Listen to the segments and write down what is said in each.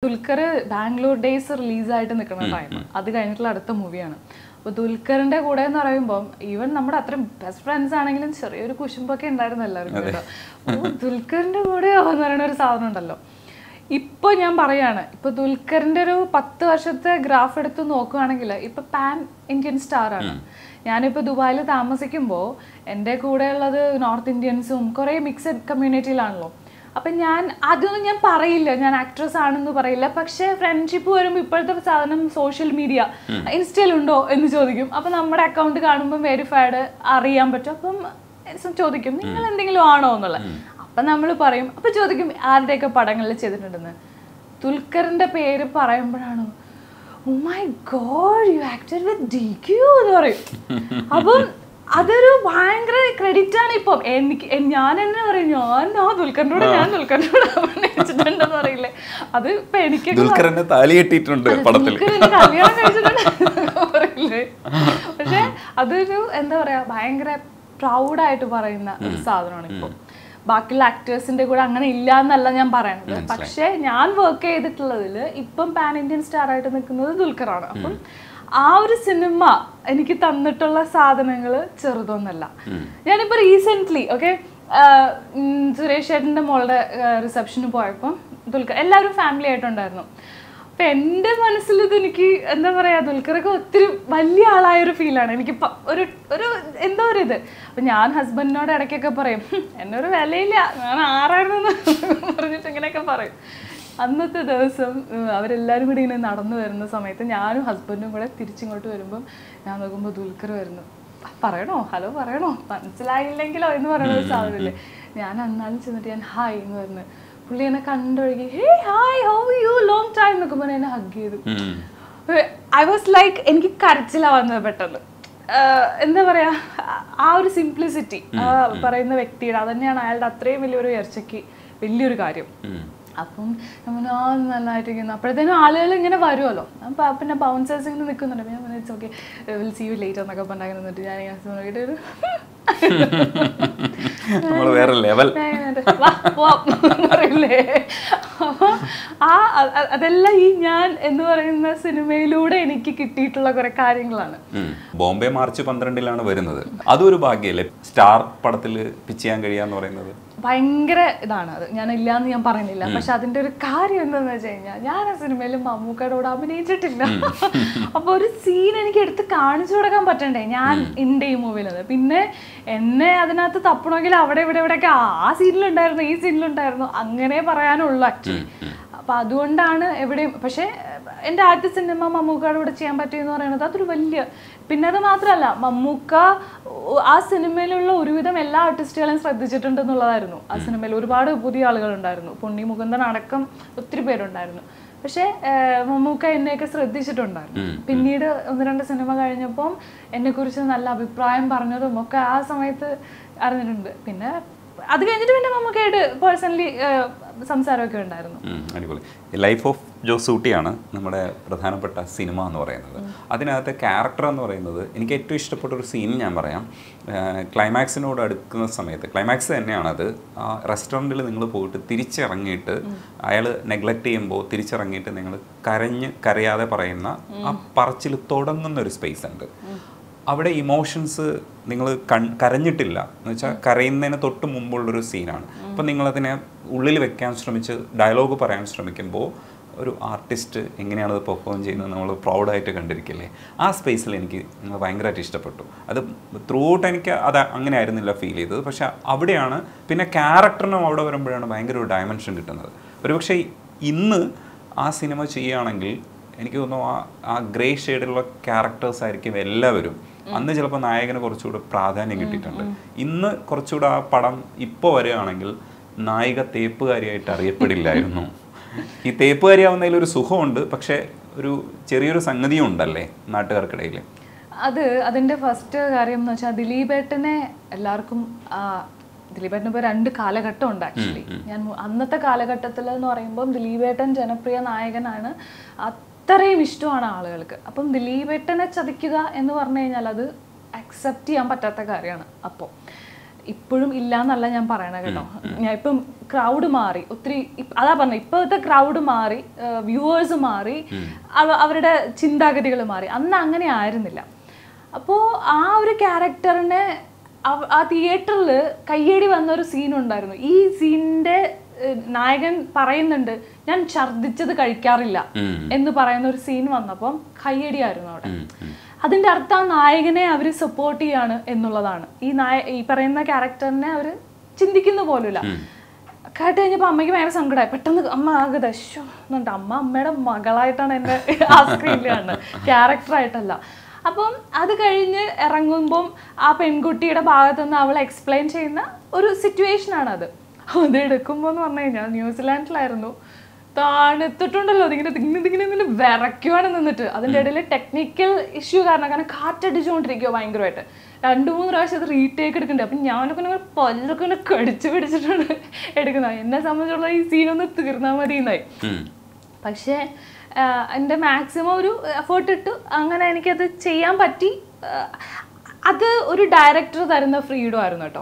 Dulquer Bangalore days റിലീസായിട്ട് നിൽക്കുന്ന time അത് കഴിഞ്ഞിട്ടുള്ള അടുത്ത മൂവിയാണ് അപ്പോൾ ദുൽഖറിന്റെ കൂടെ എന്ന് പറയുമ്പോൾ ഈവൻ നമ്മുടെ അത്രയും ബെസ്റ്റ് ഫ്രണ്ട്സ് ആണെങ്കിലും ചെറിയൊരു കുശുമ്പൊക്കെ ഉണ്ടായിരുന്നു എല്ലാവർക്കും കേട്ടോ ഓ ദുൽഖറിന്റെ കൂടെയോ എന്ന് പറയുന്ന ഒരു സാധനം ഉണ്ടല്ലോ ഇപ്പൊ ഞാൻ പറയാണ് ഇപ്പൊ ദുൽഖറിന്റെ ഒരു പത്ത് വർഷത്തെ ഗ്രാഫ് എടുത്ത് നോക്കുകയാണെങ്കിൽ ഇപ്പൊ പാൻ ഇന്ത്യൻ സ്റ്റാർ ആണ് ഞാനിപ്പോൾ ദുബായിൽ താമസിക്കുമ്പോൾ എൻ്റെ കൂടെയുള്ളത് നോർത്ത് ഇന്ത്യൻസും കുറേ മിക്സഡ് കമ്മ്യൂണിറ്റിയിലാണല്ലോ അപ്പം ഞാൻ അതൊന്നും ഞാൻ പറയില്ല ഞാൻ ആക്ട്രസ് ആണെന്ന് പറയില്ല പക്ഷേ ഫ്രണ്ട്ഷിപ്പ് വരുമ്പോൾ ഇപ്പോഴത്തെ സാധനം സോഷ്യൽ മീഡിയ ഇൻസ്റ്റയിലുണ്ടോ എന്ന് ചോദിക്കും അപ്പം നമ്മുടെ അക്കൗണ്ട് കാണുമ്പോൾ വെരിഫൈഡ് അറിയാൻ പറ്റും അപ്പം ചോദിക്കും നിങ്ങൾ എന്തെങ്കിലും ആണോ എന്നുള്ളത് അപ്പം നമ്മൾ പറയും അപ്പം ചോദിക്കും ആരുടെയൊക്കെ പടങ്ങളിൽ ചെയ്തിട്ടുണ്ടെന്ന് ദുൽഖറിന്റെ പേര് പറയുമ്പോഴാണ് oh my God you acted with D Q എന്ന് പറയും അപ്പം അതൊരു ഭയങ്കര ക്രെഡിറ്റ് ആണ് ഇപ്പം എനിക്ക് എ- ഞാൻ തന്നെ പറയും ഞാൻ ആ ദുൽഖറിന്റെ കൂടെ ഞാൻ ദുൽഖറിന്റെ കൂടെ അഭിനയിച്ചിട്ടുണ്ടെന്ന് പറയില്ലേ അത് ഇപ്പൊ എനിക്ക് ദുൽഖറിനെ താലി കെട്ടിയിട്ടുണ്ട് പടത്തിൽ ദുൽഖറിന് കല്യാണം കഴിച്ചിട്ടുണ്ട് പറയില്ലേ പക്ഷെ അതൊരു എന്താ പറയാ ഭയങ്കര പ്രൗഡായിട്ട് പറയുന്ന ഒരു സാധനമാണ് ഇപ്പം ബാക്കിയുള്ള ആക്ടേഴ്സിന്റെ കൂടെ അങ്ങനെ ഇല്ല എന്നല്ല ഞാൻ പറയണത് പക്ഷെ ഞാൻ വർക്ക് ചെയ്തിട്ടുള്ളതിൽ ഇപ്പം പാൻ ഇന്ത്യൻ സ്റ്റാർ ആയിട്ട് നിൽക്കുന്നത് ദുൽഖറാണ് അപ്പം ആ ഒരു സിനിമ എനിക്ക് തന്നിട്ടുള്ള സാധനങ്ങൾ ചെറുതൊന്നല്ല ഞാനിപ്പോ റീസെന്റ് ഓക്കെ സുരേഷ് ചേട്ടന്റെ മോളുടെ റിസപ്ഷന് പോയപ്പോൾ ദുൽഖർ എല്ലാവരും ഫാമിലി ആയിട്ടുണ്ടായിരുന്നു അപ്പൊ എന്റെ മനസ്സിൽ ഇത് എനിക്ക് എന്താ പറയാ ദുൽഖറൊക്കെ ഒത്തിരി വലിയ ആളായ ഒരു ഫീലാണ് എനിക്ക് പ- ഒരു ഒരു എന്തോ ഒരു ഇത് അപ്പൊ ഞാൻ ഹസ്ബൻഡിനോട് ഇടയ്ക്കൊക്കെ പറയും "ഹും, എന്നെ ഒരു വിലയില്ല ഞാൻ ആറായിരുന്നു പറഞ്ഞിട്ട് ഇങ്ങനെയൊക്കെ പറയും അന്നത്തെ ദിവസം ഉം, അവരെല്ലാവരും കൂടി ഇങ്ങനെ നടന്നു വരുന്ന സമയത്ത് ഞാനും ഹസ്ബൻഡും കൂടെ തിരിച്ചിങ്ങോട്ട് വരുമ്പം ഞാൻ നോക്കുമ്പോൾ ദുൽഖർ വരുന്നു "ആ, പറയണോ ഹലോ പറയണോ മനസ്സിലായില്ലെങ്കിലോ എന്ന് പറയുന്ന ഒരു സാധനമില്ലേ ഞാൻ അന്നാലും ചെന്നിട്ട് ഞാൻ ഹായ് എന്ന് പറഞ്ഞു പുള്ളി എന്നെ കണ്ടൊഴുകി hey hi how you long time എന്നൊക്കെ പറഞ്ഞ് എന്നെ ഹഗ് ചെയ്തു ഉം. ഐ വാസ് ലൈക്ക് എനിക്ക് കരച്ചിലാ വന്നത് പെട്ടെന്ന് ആഹ് എന്താ പറയാ ആ- ആ ഒരു സിംപ്ലിസിറ്റി പറയുന്ന വ്യക്തിയുടെ അതന്നെയാണ് അയാളുടെ അത്രയും വലിയൊരു ഉയർച്ചയ്ക്ക് വലിയൊരു കാര്യം ഉം. അപ്പം നമ്മൾ ആ നല്ലതായിട്ടിരിക്കുന്നു അപ്പോഴത്തേനും ആളുകൾ ഇങ്ങനെ വരുമല്ലോ അപ്പം പിന്നെ ബൗൺസേഴ്സ് ഇങ്ങനെ നിൽക്കുന്നുണ്ട് അപ്പം ഞാൻ പറഞ്ഞു okay will see you late എന്നൊക്കെ പറഞ്ഞാൽ നിന്നിട്ട് ഞാൻ ഇങ്ങനെ നോക്കിയിട്ട് ഒരു നമ്മള് വേറെ ലെവൽ ഞാൻ ഇങ്ങനെ വാ, പോവാം എന്ന് പറയില്ലേ അപ്പൊ ആ അ- അ- അതെല്ലാം ഈ ഞാൻ എന്ന് പറയുന്ന സിനിമയിലൂടെ എനിക്ക് കിട്ടിയിട്ടുള്ള കുറെ കാര്യങ്ങളാണ് ഉം. ബോംബെ മാർച്ച് പന്ത്രണ്ടിലാണ് വരുന്നത് അതൊരു ഭാഗ്യല്ലേ സ്റ്റാർ പടത്തിൽ പിച്ച് ചെയ്യാൻ കഴിയാന്ന് പറയുന്നത് ഭയങ്കര ഇതാണ് അത് ഞാൻ ഇല്ലാന്ന് ഞാൻ പറയുന്നില്ല പക്ഷെ അതിന്റെ ഒരു കാര്യം എന്താന്ന് വെച്ച് കഴിഞ്ഞാൽ ഞാൻ ആ സിനിമയിൽ മമ്മൂക്കയോട് അഭിനയിച്ചിട്ടില്ല അപ്പൊ ഒരു സീൻ എനിക്ക് എടുത്ത് കാണിച്ചു കൊടുക്കാൻ പറ്റണ്ടേ ഞാൻ ഉണ്ട് ഈ മൂവിയിലത് പിന്നെ എന്നെ അതിനകത്ത് തപ്പണമെങ്കിൽ അവിടെ ഇവിടെ ഇവിടെയൊക്കെ ആ സീനിലുണ്ടായിരുന്നു ഈ സീനിലുണ്ടായിരുന്നു അങ്ങനെ പറയാനുള്ളൂ ആക്ച്വലി അപ്പൊ അതുകൊണ്ടാണ് എവിടെയും പക്ഷേ എൻ്റെ ആദ്യത്തെ സിനിമ മമ്മൂക്കയുടെ കൂടെ ചെയ്യാൻ പറ്റിയെന്ന് പറയുന്നത് അതൊരു വലിയ പിന്നെ അത് മാത്രമല്ല മമ്മൂക്ക ഉ- ആ സിനിമയിലുള്ള ഒരുവിധം എല്ലാ ആർട്ടിസ്റ്റുകളെയും ശ്രദ്ധിച്ചിട്ടുണ്ടെന്നുള്ളതായിരുന്നു ആ സിനിമയിൽ ഒരുപാട് പുതിയ ആളുകളുണ്ടായിരുന്നു പൊണ്ണി മുകുന്ദൻ അടക്കം ഒത്തിരി പേരുണ്ടായിരുന്നു പക്ഷേ ഏഹ്, മമ്മൂക്ക എന്നെയൊക്കെ ശ്രദ്ധിച്ചിട്ടുണ്ടായിരുന്നു പിന്നീട് ഒന്ന് രണ്ട് സിനിമ കഴിഞ്ഞപ്പം എന്നെക്കുറിച്ച് നല്ല അഭിപ്രായം പറഞ്ഞതും ഒക്കെ ആ സമയത്ത് അറിഞ്ഞിട്ടുണ്ട് പിന്നെ അത് കഴിഞ്ഞിട്ട് പിന്നെ മമ്മൂക്കയായിട്ട് പേഴ്സണലി സംസാരമൊക്കെ ഉണ്ടായിരുന്നു ഉം, അടിപൊളി ലൈഫ് ഓഫ് ജോസൂട്ടിയാണ് നമ്മുടെ പ്രധാനപ്പെട്ട സിനിമ എന്ന് പറയുന്നത് അതിനകത്തെ ക്യാരക്ടർ എന്ന് പറയുന്നത് എനിക്ക് ഏറ്റവും ഇഷ്ടപ്പെട്ട ഒരു സീൻ ഞാൻ പറയാം ക്ലൈമാക്സിനോട് അടുക്കുന്ന സമയത്ത് ക്ലൈമാക്സ് തന്നെയാണത് ആ റെസ്റ്റോറൻറ്റിൽ നിങ്ങൾ പോയിട്ട് തിരിച്ചിറങ്ങിയിട്ട് അയാൾ നെഗ്ലക്റ്റ് ചെയ്യുമ്പോൾ തിരിച്ചിറങ്ങിയിട്ട് നിങ്ങൾ കരഞ്ഞ് കരയാതെ പറയുന്ന ആ പറച്ചിൽ തുടങ്ങുന്ന ഒരു സ്പേസ് ഉണ്ട് അവിടെ ഇമോഷൻസ് നിങ്ങൾ കൺ കരഞ്ഞിട്ടില്ല എന്ന് വെച്ചാൽ കരയുന്നതിന് തൊട്ട് മുമ്പുള്ളൊരു സീനാണ് അപ്പം നിങ്ങളതിനെ ഉള്ളിൽ വെക്കാൻ ശ്രമിച്ച് ഡയലോഗ് പറയാൻ ശ്രമിക്കുമ്പോൾ ഒരു ആർട്ടിസ്റ്റ് എങ്ങനെയാണ് അത് പെർഫോം ചെയ്യുന്നത് നമ്മൾ പ്രൗഡായിട്ട് കണ്ടിരിക്കില്ലേ ആ സ്പേസിൽ എനിക്ക് നിങ്ങൾ ഭയങ്കരമായിട്ട് ഇഷ്ടപ്പെട്ടു അത് ത്രൂ ഔട്ട് എനിക്ക് അത് അങ്ങനെ ആയിരുന്നില്ല ഫീൽ ചെയ്തത് പക്ഷെ അവിടെയാണ് പിന്നെ ക്യാരക്ടറിനും അവിടെ വരുമ്പോഴാണ് ഭയങ്കര ഒരു ഡയമെൻഷൻ കിട്ടുന്നത് ഒരുപക്ഷെ ഇന്ന് ആ സിനിമ ചെയ്യുകയാണെങ്കിൽ എനിക്ക് തോന്നുന്നു ആ ആ ഗ്രേ ഷെയ്ഡിലുള്ള ക്യാരക്ടേഴ്സ് ആയിരിക്കും എല്ലാവരും അന്ന് ചിലപ്പോൾ നായകന് കുറച്ചുകൂടെ പ്രാധാന്യം കിട്ടിയിട്ടുണ്ട് ഇന്ന് കുറച്ചുകൂടെ ആ പടം ഇപ്പോൾ വരികയാണെങ്കിൽ നായിക തേപ്പുകാരിയായിട്ട് അറിയപ്പെടില്ലായിരുന്നു ഈ തേപ്പുകാരിയാവുന്നതിൽ ഒരു സുഖമുണ്ട് പക്ഷേ ഒരു ചെറിയൊരു സംഗതിയും ഉണ്ടല്ലേ നാട്ടുകാർക്കിടയിൽ അത് അതിന്റെ ഫസ്റ്റ് കാര്യം എന്ന് വെച്ചാൽ ദിലീപേട്ടനെ എല്ലാവർക്കും ആ, ദിലീപേട്ടന് ഇപ്പോൾ രണ്ട് കാലഘട്ടം ഉണ്ട് ആക്ച്വലി ഞാൻ മു- അന്നത്തെ കാലഘട്ടത്തിൽ എന്ന് പറയുമ്പോൾ ദിലീപേട്ടൻ ജനപ്രിയ നായകനാണ് അത്രയും ഇഷ്ടമാണ് ആളുകൾക്ക് അപ്പം ദിലീപേട്ടനെ ചതിക്കുക എന്ന് പറഞ്ഞു കഴിഞ്ഞാൽ അത് അക്സെപ്റ്റ് ചെയ്യാൻ പറ്റാത്ത കാര്യമാണ് അപ്പോൾ ഇപ്പോഴും ഇല്ല എന്നല്ല ഞാൻ പറയണത് കേട്ടോ ഞാൻ ഇപ്പം ക്രൗഡ് മാറി ഒത്തിരി ഇപ്പ- അതാ പറഞ്ഞത് ഇപ്പോഴത്തെ ക്രൗഡ് മാറി വ്യൂവേഴ്സ് മാറി അവ- അവരുടെ ചിന്താഗതികൾ മാറി അന്ന് അങ്ങനെ ആയിരുന്നില്ല അപ്പോൾ ആ ഒരു ക്യാരക്ടറിനെ അവ- ആ തിയേറ്ററിൽ കയ്യടി വന്ന ഒരു സീൻ ഉണ്ടായിരുന്നു ഈ സീനിന്റെ നായകൻ പറയുന്നുണ്ട് ഞാൻ ഛർദ്ദിച്ചത് കഴിക്കാറില്ല എന്ന് പറയുന്ന ഒരു സീൻ വന്നപ്പം കയ്യടിയായിരുന്നു അവിടെ അതിന്റെ അർത്ഥം ആ നായകനെ അവർ സപ്പോർട്ട് ചെയ്യാണ് എന്നുള്ളതാണ് ഈ നായ ഈ പറയുന്ന ക്യാരക്ടറിനെ അവർ ചിന്തിക്കുന്ന പോലുമില്ല കേട്ട് കഴിഞ്ഞപ്പോൾ അമ്മയ്ക്ക് ഭയങ്കര സങ്കടമായി പെട്ടെന്ന് അമ്മ ആകെ ദശോ എന്നുണ്ട് അമ്മ അമ്മയുടെ മകളായിട്ടാണ് എന്നെ ആ സ്ക്രീനിൽ കാണുന്നത് ക്യാരക്ടറായിട്ടല്ല അപ്പം അത് കഴിഞ്ഞ് ഇറങ്ങുമ്പം ആ പെൺകുട്ടിയുടെ ഭാഗത്തു നിന്ന് അവൾ എക്സ്പ്ലെയിൻ ചെയ്യുന്ന ഒരു സിറ്റുവേഷൻ ആണ് അത് അത് എടുക്കുമ്പോൾ എന്ന് പറഞ്ഞു കഴിഞ്ഞാൽ ന്യൂസിലാൻഡിലായിരുന്നു തണുത്തിട്ടുണ്ടല്ലോ അതിങ്ങനെ ഇങ്ങനെ ഇതിങ്ങനെ ഇങ്ങനെ വിറയ്ക്കുവാണ് നിന്നിട്ട് അതിൻ്റെ ഇടയിൽ ടെക്നിക്കൽ ഇഷ്യൂ കാരണം കാരണം കാറ്റടിച്ചുകൊണ്ടിരിക്കുക ഭയങ്കരമായിട്ട് രണ്ട് മൂന്ന് പ്രാവശ്യം അത് റീടേക്ക് എടുക്കുന്നുണ്ട് അപ്പം ഞാനൊക്കെ ഇങ്ങനെ പല്ലൊക്കെ ഇങ്ങനെ കടിച്ചു പിടിച്ചിട്ടാണ് എടുക്കുന്നത് എന്നെ സംബന്ധിച്ചുള്ള ഈ സീനൊന്ന് തീർന്നാൽ മതി എന്നായി പക്ഷേ ആഹ് എൻ്റെ മാക്സിമം ഒരു എഫേർട്ട് ഇട്ടു അങ്ങനെ എനിക്കത് ചെയ്യാൻ പറ്റി ആഹ് അത് ഒരു ഡയറക്ടർ തരുന്ന ഫ്രീഡം ആയിരുന്നു കേട്ടോ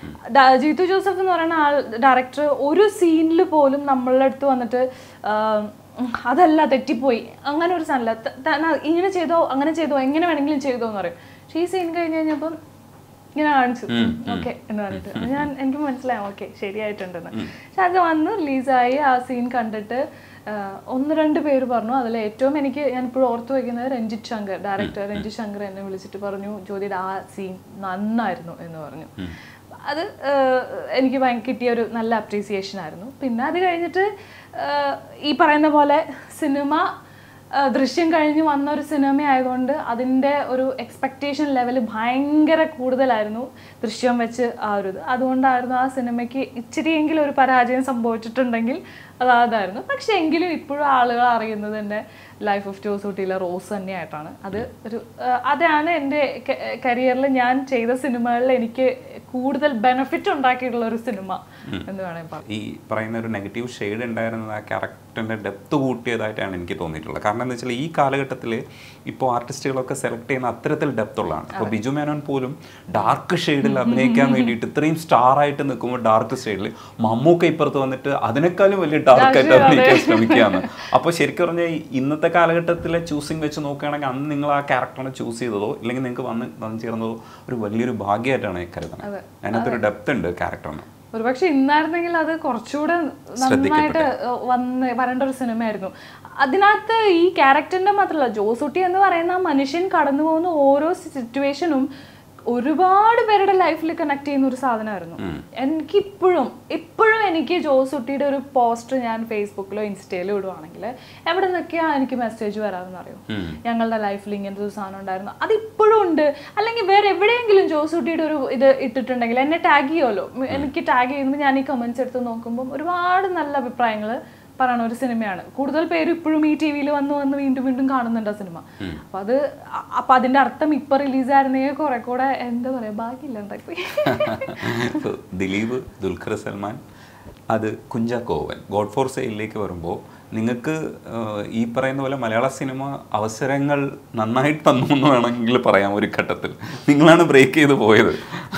ഡ- ജീത്തു ജോസഫ് എന്ന് പറയുന്ന ആൾ ഡയറക്ടർ ഒരു സീനിൽ പോലും നമ്മളുടെ അടുത്ത് വന്നിട്ട് ആഹ് അതല്ല തെറ്റിപ്പോയി അങ്ങനെ ഒരു സാധനമില്ല ത- ത- ന- ഇങ്ങനെ ചെയ്തോ അങ്ങനെ ചെയ്തോ എങ്ങനെ വേണമെങ്കിലും ചെയ്തോ എന്ന് പറയും പക്ഷേ ഈ സീൻ കഴിഞ്ഞ് കഴിഞ്ഞപ്പം ഇങ്ങനെ കാണിച്ചു ഓക്കെ എന്ന് പറഞ്ഞിട്ട് അപ്പൊ ഞാൻ എനിക്ക് മനസ്സിലായി ഓക്കെ ശരിയായിട്ടുണ്ടെന്ന് പക്ഷെ അത് വന്ന് റിലീസായി ആ സീൻ കണ്ടിട്ട് ആ, ഒന്ന് രണ്ട് പേര് പറഞ്ഞു അതിൽ ഏറ്റവും എനിക്ക് ഞാൻ ഇപ്പോഴും ഓർത്തു വയ്ക്കുന്നത് രഞ്ജിത്ത് ശങ്കർ ഡയറക്ടർ രഞ്ജിത്ത് ശങ്കർ എന്നെ വിളിച്ചിട്ട് പറഞ്ഞു ജ്യോതിയുടെ ആ സീൻ നന്നായിരുന്നു എന്ന് പറഞ്ഞു അത് ആ, എനിക്ക് ഭയങ്കര കിട്ടിയ ഒരു നല്ല അപ്രീസിയേഷൻ ആയിരുന്നു പിന്നെ അത് കഴിഞ്ഞിട്ട് ആ, ഈ പറയുന്ന പോലെ സിനിമ ആ, ദൃശ്യം കഴിഞ്ഞ് വന്ന ഒരു സിനിമ ആയതുകൊണ്ട് അതിൻ്റെ ഒരു എക്സ്പെക്റ്റേഷൻ ലെവൽ ഭയങ്കര കൂടുതലായിരുന്നു ദൃശ്യം വെച്ച് ആ ഒരു ഇത് അതുകൊണ്ടായിരുന്നു ആ സിനിമയ്ക്ക് ഇച്ചിരിയെങ്കിലും ഒരു പരാജയം സംഭവിച്ചിട്ടുണ്ടെങ്കിൽ അത് അതായിരുന്നു പക്ഷെ എങ്കിലും ഇപ്പോഴും ആളുകൾ അറിയുന്നത് എൻ്റെ ലൈഫ് ഓഫ് ജോസൂട്ടിയിലെ റോസ് തന്നെയായിട്ടാണ് അത് ഒരു ആ, അതാണ് എൻ്റെ കരിയറിൽ ഞാൻ ചെയ്ത സിനിമകളിൽ എനിക്ക് കൂടുതൽ ബെനിഫിറ്റ് ഉണ്ടാക്കിയിട്ടുള്ള ഒരു സിനിമ എന്ന് വേണമെങ്കിൽ പറയാം ഈ പറയുന്ന ഒരു നെഗറ്റീവ് ഷെയ്ഡ് ഉണ്ടായിരുന്നത് ആ ക്യാരക്ടറിൻ്റെ ഡെപ്ത് കൂട്ടിയതായിട്ടാണ് എനിക്ക് തോന്നിയിട്ടുള്ളത് കാരണം എന്താ വെച്ചാൽ ഈ കാലഘട്ടത്തിൽ ഇപ്പോൾ ആർട്ടിസ്റ്റുകളൊക്കെ സെലക്ട് ചെയ്യുന്ന അത്തരത്തിൽ ഡെപ്ത് ഉള്ളതാണ് ഇപ്പോൾ ബിജു മേനോൻ പോലും ഡാർക്ക് ഷെയ്ഡിൽ അഭിനയിക്കാൻ വേണ്ടിയിട്ട് ഇത്രയും സ്റ്റാർ ആയിട്ട് നിൽക്കുമ്പോൾ ഡാർക്ക് ഷെയ്ഡിൽ മമ്മൂക്ക ഇപ്പുറത്ത് വന്നിട്ട് അതിനേക്കാളും വലിയ ഡാർക്ക് ആയിട്ട് അഭിനയിക്കാൻ ശ്രമിക്കുകയാണ് അപ്പോൾ ശരിക്കും പറഞ്ഞാൽ ഈ ഇന്നത്തെ കാലഘട്ടത്തിലെ ചൂസിങ് വെച്ച് നോക്കുകയാണെങ്കിൽ അന്ന് നിങ്ങൾ ആ ക്യാരക്ടറിനെ ചൂസ് ചെയ്തതോ ഇല്ലെങ്കിൽ നിങ്ങൾക്ക് വന്ന് വന്നു ചേർന്നതോ ഒരു വലിയൊരു ഭാഗ്യമായിട്ടാണ് കരുതുന്നത് അതിനകത്തൊരു ഡെപ്ത് ഉണ്ട് ക്യാരക്ടറിന് ഒരുപക്ഷെ ഇന്നായിരുന്നെങ്കിൽ അത് കുറച്ചുകൂടെ നന്നായിട്ട് വന്ന് വരേണ്ട ഒരു സിനിമയായിരുന്നു അതിനകത്ത് ഈ ക്യാരക്ടറിന്റെ മാത്രമല്ല ജോസൂട്ടി എന്ന് പറയുന്ന ആ മനുഷ്യൻ കടന്നു പോകുന്ന ഓരോ സിറ്റുവേഷനും ഒരുപാട് പേരുടെ ലൈഫിൽ കണക്ട് ചെയ്യുന്ന ഒരു സാധനമായിരുന്നു എനിക്കിപ്പോഴും ഇപ്പോഴും എനിക്ക് ജോസൂട്ടിയുടെ ഒരു പോസ്റ്റ് ഞാൻ ഫേസ്ബുക്കിലോ ഇൻസ്റ്റയിലോ ഇടുവാണെങ്കിൽ എവിടെ നിന്നൊക്കെയാ എനിക്ക് മെസ്സേജ് വരാമെന്ന് അറിയോ ഞങ്ങളുടെ ലൈഫിൽ ഇങ്ങനത്തെ ഒരു സാധനം ഉണ്ടായിരുന്നു അത് ഇപ്പോഴും ഉണ്ട് അല്ലെങ്കിൽ വേറെ എവിടെയെങ്കിലും ജോസൂട്ടിയുടെ ഒരു ഇത് ഇട്ടിട്ടുണ്ടെങ്കിൽ എന്നെ ടാഗ് ചെയ്യുമല്ലോ ഉം, എനിക്ക് ടാഗ് ചെയ്യുമ്പോൾ ഞാൻ ഈ കമന്റ്സ് എടുത്ത് നോക്കുമ്പോൾ ഒരുപാട് നല്ല അഭിപ്രായങ്ങൾ പറയണ ഒരു സിനിമയാണ് കൂടുതൽ പേര് ഇപ്പോഴും ഈ ടി വിയിൽ വന്ന് വന്ന് വീണ്ടും വീണ്ടും കാണുന്നുണ്ട് ആ സിനിമ അപ്പൊ അത് അ- അപ്പൊ അതിന്റെ അർത്ഥം ഇപ്പൊ റിലീസായിരുന്നെങ്കിൽ കുറെ കൂടെ എന്താ പറയാ ഭാഗ്യമില്ലാണ്ടായിപ്പോയി So, ദിലീപ് ദുൽഖർ സൽമാൻ അത് കുഞ്ചാക്കോവൻ ഗോഡ് ഫോർ സെയിലിലേക്ക് വരുമ്പോൾ നിങ്ങൾക്ക് ഈ പറയുന്ന പോലെ മലയാള സിനിമ അവസരങ്ങൾ നന്നായിട്ട് തന്നു എന്ന് വേണമെങ്കിൽ പറയാം ഒരു ഘട്ടത്തിൽ നിങ്ങളാണ് ബ്രേക്ക് ചെയ്ത് പോയത്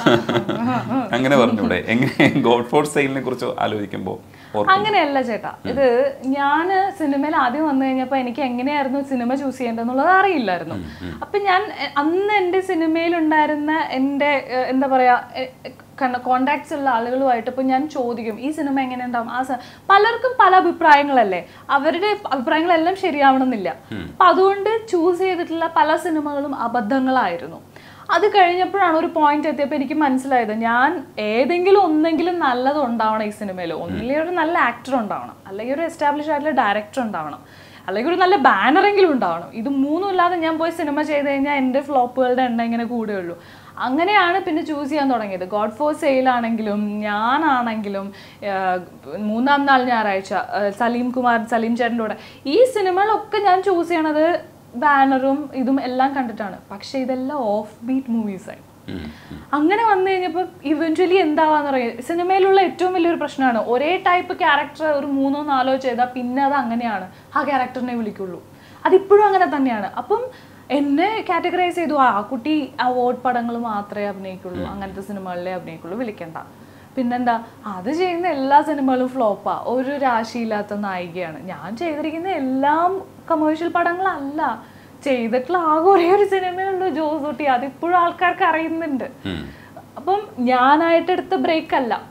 അങ്ങനെ പറഞ്ഞൂടെ എങ്ങനെ ഗോഡ് ഫോർ സെയിലിനെ കുറിച്ച് ആലോചിക്കുമ്പോൾ അങ്ങനെയല്ല ചേട്ടാ ഇത് ഞാന് സിനിമയിൽ ആദ്യം വന്നു കഴിഞ്ഞപ്പോ എനിക്ക് എങ്ങനെയായിരുന്നു സിനിമ ചൂസ് ചെയ്യേണ്ടതെന്നുള്ളത് അറിയില്ലായിരുന്നു അപ്പൊ ഞാൻ എ- അന്ന് എൻ്റെ സിനിമയിൽ ഉണ്ടായിരുന്ന എൻ്റെ എ, എന്താ പറയാ കോണ്ടാക്ട്സ് ഉള്ള ആളുകളുമായിട്ട് ഇപ്പൊ ഞാൻ ചോദിക്കും ഈ സിനിമ എങ്ങനെ ഉണ്ടാവും ആ സ- പലർക്കും പല അഭിപ്രായങ്ങളല്ലേ അവരുടെ അഭിപ്രായങ്ങളെല്ലാം ശരിയാവണമെന്നില്ല അപ്പൊ അതുകൊണ്ട് ചൂസ് ചെയ്തിട്ടുള്ള പല സിനിമകളും അബദ്ധങ്ങളായിരുന്നു അത് കഴിഞ്ഞപ്പോഴാണ് ഒരു പോയിന്റ് എത്തിയപ്പോൾ എനിക്ക് മനസ്സിലായത് ഞാൻ ഏതെങ്കിലും ഒന്നെങ്കിലും നല്ലത് ഉണ്ടാവണം ഈ സിനിമയിൽ ഒന്നില്ലെങ്കിൽ ഒരു നല്ല ആക്ടർ ഉണ്ടാവണം അല്ലെങ്കിൽ ഒരു എസ്റ്റാബ്ലിഷ് ആയിട്ടുള്ള ഡയറക്ടർ ഉണ്ടാവണം അല്ലെങ്കിൽ ഒരു നല്ല ബാനറെങ്കിലും ഉണ്ടാവണം ഇത് മൂന്നും ഇല്ലാതെ ഞാൻ പോയി സിനിമ ചെയ്ത് കഴിഞ്ഞാൽ എൻ്റെ ഫ്ലോപ്പുകളുടെ എണ്ണം ഇങ്ങനെ കൂടുകയുള്ളൂ അങ്ങനെയാണ് പിന്നെ ചൂസ് ചെയ്യാൻ തുടങ്ങിയത് ഗോഡ് ഫോർ സെയിൽ ആണെങ്കിലും ഞാനാണെങ്കിലും ആഹ്, മൂന്നാം നാൾ ഞായറാഴ്ച ആഹ്, സലീം കുമാർ സലീം ചേട്ടൻ്റെ കൂടെ ഈ സിനിമകളൊക്കെ ഞാൻ ചൂസ് ചെയ്യണത് ബാനറും ഇതും എല്ലാം കണ്ടിട്ടാണ് പക്ഷെ ഇതെല്ലാം ഓഫ് ബീറ്റ് മൂവീസായി അങ്ങനെ വന്നു കഴിഞ്ഞപ്പോൾ ഇവഞ്ച്വലി എന്താവാന്ന് പറയുക സിനിമയിലുള്ള ഏറ്റവും വലിയൊരു പ്രശ്നമാണ് ഒരേ ടൈപ്പ് ക്യാരക്ടർ ഒരു മൂന്നോ നാലോ ചെയ്താൽ പിന്നെ അത് അങ്ങനെയാണ് ആ ക്യാരക്ടറിനെ വിളിക്കുള്ളൂ അതിപ്പോഴും അങ്ങനെ തന്നെയാണ് അപ്പം എന്നെ കാറ്റഗറൈസ് ചെയ്തു ആ കുട്ടി അവാർഡ് പടങ്ങൾ മാത്രമേ അഭിനയിക്കുള്ളൂ അങ്ങനത്തെ സിനിമകളിലേ അഭിനയിക്കുള്ളൂ വിളിക്കണ്ട പിന്നെന്താ അത് ചെയ്യുന്ന എല്ലാ സിനിമകളും ഫ്ലോപ്പാ ഒരു രാശിയില്ലാത്ത നായികയാണ് ഞാൻ ചെയ്തിരിക്കുന്ന എല്ലാം കമേഴ്ഷ്യൽ പടങ്ങളല്ല ചെയ്തിട്ടുള്ള ആകെ ഒരേ ഒരു സിനിമയേ ഉള്ളൂ ജോസൂട്ടി അതിപ്പോഴും ആൾക്കാർക്ക് അറിയുന്നുണ്ട് ഉം. അപ്പം ഞാനായിട്ട് എടുത്ത ബ്രേക്ക് അല്ല